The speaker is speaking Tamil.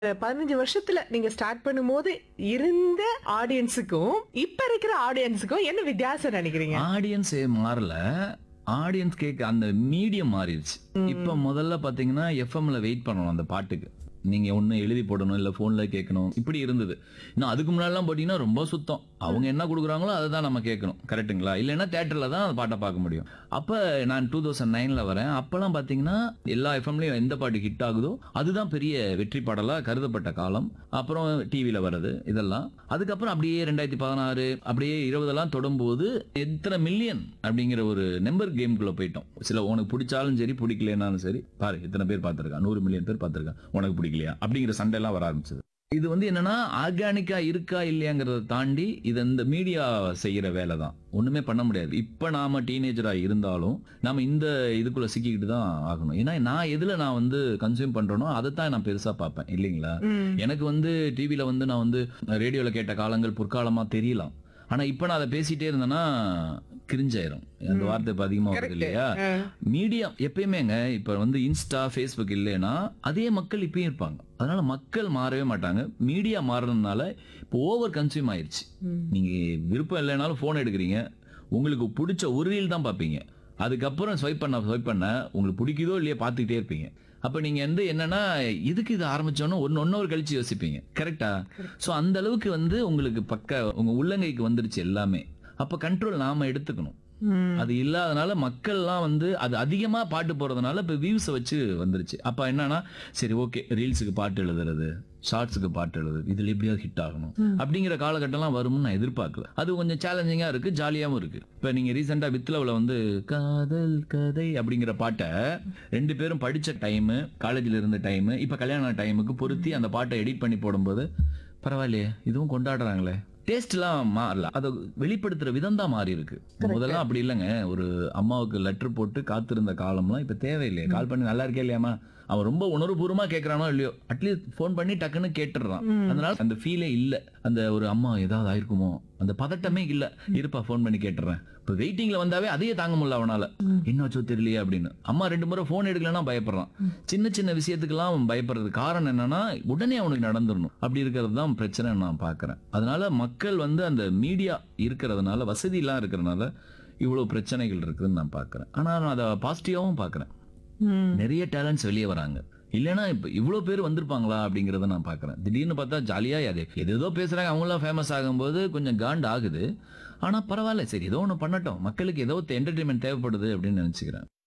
பதினஞ்சு வருஷத்துல நீங்க ஸ்டார்ட் பண்ணும்போது இருந்த ஆடியன்ஸுக்கும் இப்ப இருக்கிற ஆடியன்ஸுக்கும் என்ன வித்தியாசம் நினைக்கிறீங்க ஆடியன்ஸே மாறல ஆடியன்ஸ் கேட்க அந்த மீடியம் மாறிடுச்சு இப்ப முதல்ல பாத்தீங்கன்னா எஃப்எம்ல வெயிட் பண்ணணும் அந்த பாட்டுக்கு நீங்க ஒண்ணு எழுதி போடணும் இல்ல போன்ல கேட்கணும் இப்படி இருந்தது இன்னும் அதுக்கு முன்னாடிலாம் போட்டீங்கன்னா ரொம்ப சுத்தம் அவங்க என்ன கொடுக்குறாங்களோ அதை தான் நம்ம கேட்கணும் கரெக்ட்டுங்களா இல்லைன்னா தேட்டர்ல தான் அந்த பாட்டை பார்க்க முடியும் அப்ப நான் டூ தௌசண்ட் நைன்ல வரேன் அப்பெல்லாம் பாத்தீங்கன்னா எல்லா எஃப்எம்லயும் எந்த பாட்டு ஹிட் ஆகுதோ அதுதான் பெரிய வெற்றி பாடலா கருதப்பட்ட காலம் அப்புறம் டிவில வர்றது இதெல்லாம் அதுக்கப்புறம் அப்படியே ரெண்டாயிரத்தி பதினாறு அப்படியே இருபதெல்லாம் தொடும்போது எத்தனை மில்லியன் அப்படிங்கிற ஒரு நம்பர் கேம்குள்ள போயிட்டோம் சில உனக்கு பிடிச்சாலும் சரி பிடிக்கலனாலும் சரி பாரு இத்தனை பேர் பார்த்திருக்கான் நூறு மில்லியன் பேர் பார்த்திருக்கான் உனக்கு பிடிக்கலையா அப்படிங்கிற சண்டை எல்லாம் வர ஆரம்பிச்சது இது வந்து என்னன்னா ஆர்கானிக்கா இருக்கா இல்லையாங்கிறத தாண்டி இது இந்த மீடியா செய்யற வேலை தான் ஒண்ணுமே பண்ண முடியாது இப்ப நாம டீனேஜரா இருந்தாலும் நாம இந்த இதுக்குள்ள சிக்கிக்கிட்டு தான் ஆகணும் ஏன்னா நான் எதுல நான் வந்து கன்சியூம் பண்றேனோ அதை தான் நான் பெருசா பார்ப்பேன் இல்லைங்களா ம். எனக்கு வந்து டிவில வந்து நான் வந்து ரேடியோல கேட்ட காலங்கள் பொற்காலமா தெரியலாம் ஆனா இப்ப நான் அதை பேசிட்டே இருந்தேன்னா கிரிஞ்சாயிரும் அந்த வார்த்தை இப்ப அதிகமா வருது Correct. இல்லையா ஆ. மீடியா எப்பயுமேங்க இப்ப வந்து இன்ஸ்டா ஃபேஸ்புக் இல்லைன்னா அதே மக்கள் இப்பயும் இருப்பாங்க அதனால மக்கள் மாறவே மாட்டாங்க மீடியா மாறுறதுனால இப்போ ஓவர் கன்சியூம் ஆயிருச்சு ம். நீங்க விருப்பம் இல்லைனாலும் போன் எடுக்கிறீங்க உங்களுக்கு பிடிச்ச ஒரு ரீல் தான் பார்ப்பீங்க அதுக்கப்புறம் ஸ்வைப் பண்ண ஸ்வைப் பண்ண உங்களுக்கு பிடிக்குதோ இல்லையோ பார்த்துக்கிட்டே இருப்பீங்க அப்ப நீங்க வந்து என்னன்னா எதுக்கு இது ஆரம்பிச்சோன்னு ஒன்னு ஒன்னொரு கழிச்சு யோசிப்பீங்க கரெக்டா சோ அந்த அளவுக்கு வந்து உங்களுக்கு பக்க உங்க உள்ளங்கைக்கு வந்துருச்சு எல்லாமே அப்ப கண்ட்ரோல் நாம எடுத்துக்கணும் ம். அது இல்லாதனால மக்கள்லாம் வந்து அது அதிகமா பாட்டு போறதுனால இப்ப வியூஸ் வச்சு வந்துருச்சு அப்ப என்னன்னா சரி ஓகே ரீல்ஸுக்கு பாட்டு எழுதுறது ஷார்ட்ஸுக்கு பாட்டு எழுதுறது இதுல எப்படியாவது ஹிட் ஆகணும் அப்படிங்கிற காலகட்டம்லாம் வரும்னு நான் எதிர்பார்க்கல அது கொஞ்சம் சேலஞ்சிங்கா இருக்கு ஜாலியாவும் இருக்கு இப்ப நீங்க ரீசெண்டா வித்லவ்ல வந்து காதல் கதை அப்படிங்கிற பாட்டை ரெண்டு பேரும் படிச்ச டைம் காலேஜ்ல இருந்த டைம் இப்ப கல்யாண டைமுக்கு பொருத்தி அந்த பாட்டை எடிட் பண்ணி போடும்போது பரவாயில்லையே இதுவும் கொண்டாடுறாங்களே டேஸ்ட்லாம் மாறல அதை வெளிப்படுத்துற விதம் தான் மாறி இருக்கு முதல்ல அப்படி இல்லைங்க ஒரு அம்மாவுக்கு லெட்டர் போட்டு காத்திருந்த காலம்லாம் இப்ப தேவையில்லையே கால் பண்ணி நல்லா இருக்கே இல்லையாமா அவன் ரொம்ப உணர்வுபூர்வமா கேட்கறானோ இல்லையோ அட்லீஸ்ட் ஃபோன் பண்ணி டக்குன்னு கேட்டுடுறான் அதனால அந்த ஃபீலே இல்ல அந்த ஒரு அம்மா ஏதாவது ஆயிருக்குமோ அந்த பதட்டமே இல்ல இருப்பா ஃபோன் பண்ணி கேட்டுறேன் இப்ப வெயிட்டிங்ல வந்தாவே அதையே தாங்க முடியல அவனால என்ன வச்சோ தெரியலையே அப்படின்னு அம்மா ரெண்டு முறை ஃபோன் எடுக்கலன்னா பயப்படுறான் சின்ன சின்ன விஷயத்துக்கெல்லாம் அவன் பயப்படுறது காரணம் என்னன்னா உடனே அவனுக்கு நடந்துடணும் அப்படி இருக்கிறது தான் பிரச்சனை நான் பாக்குறேன் அதனால மக்கள் வந்து அந்த மீடியா இருக்கிறதுனால வசதி எல்லாம் இருக்கிறதுனால இவ்வளவு பிரச்சனைகள் இருக்குதுன்னு நான் பாக்குறேன் ஆனா நான் அதை பாசிட்டிவாவும் பாக்குறேன் ம். நிறைய டேலண்ட்ஸ் வெளியே வராங்க இல்லைன்னா இப்ப இவ்வளவு பேர் வந்திருப்பாங்களா அப்படிங்கறத நான் பாக்குறேன் திடீர்னு பார்த்தா ஜாலியா அது எதேதோ பேசுறாங்க அவங்களாம் ஃபேமஸ் ஆகும்போது கொஞ்சம் காண்ட் ஆகுது ஆனா பரவாயில்ல சரி ஏதோ ஒண்ணு பண்ணட்டும் மக்களுக்கு ஏதோ என்டர்டைன்மெண்ட் தேவைப்படுது அப்படின்னு நினைச்சுக்கிறேன்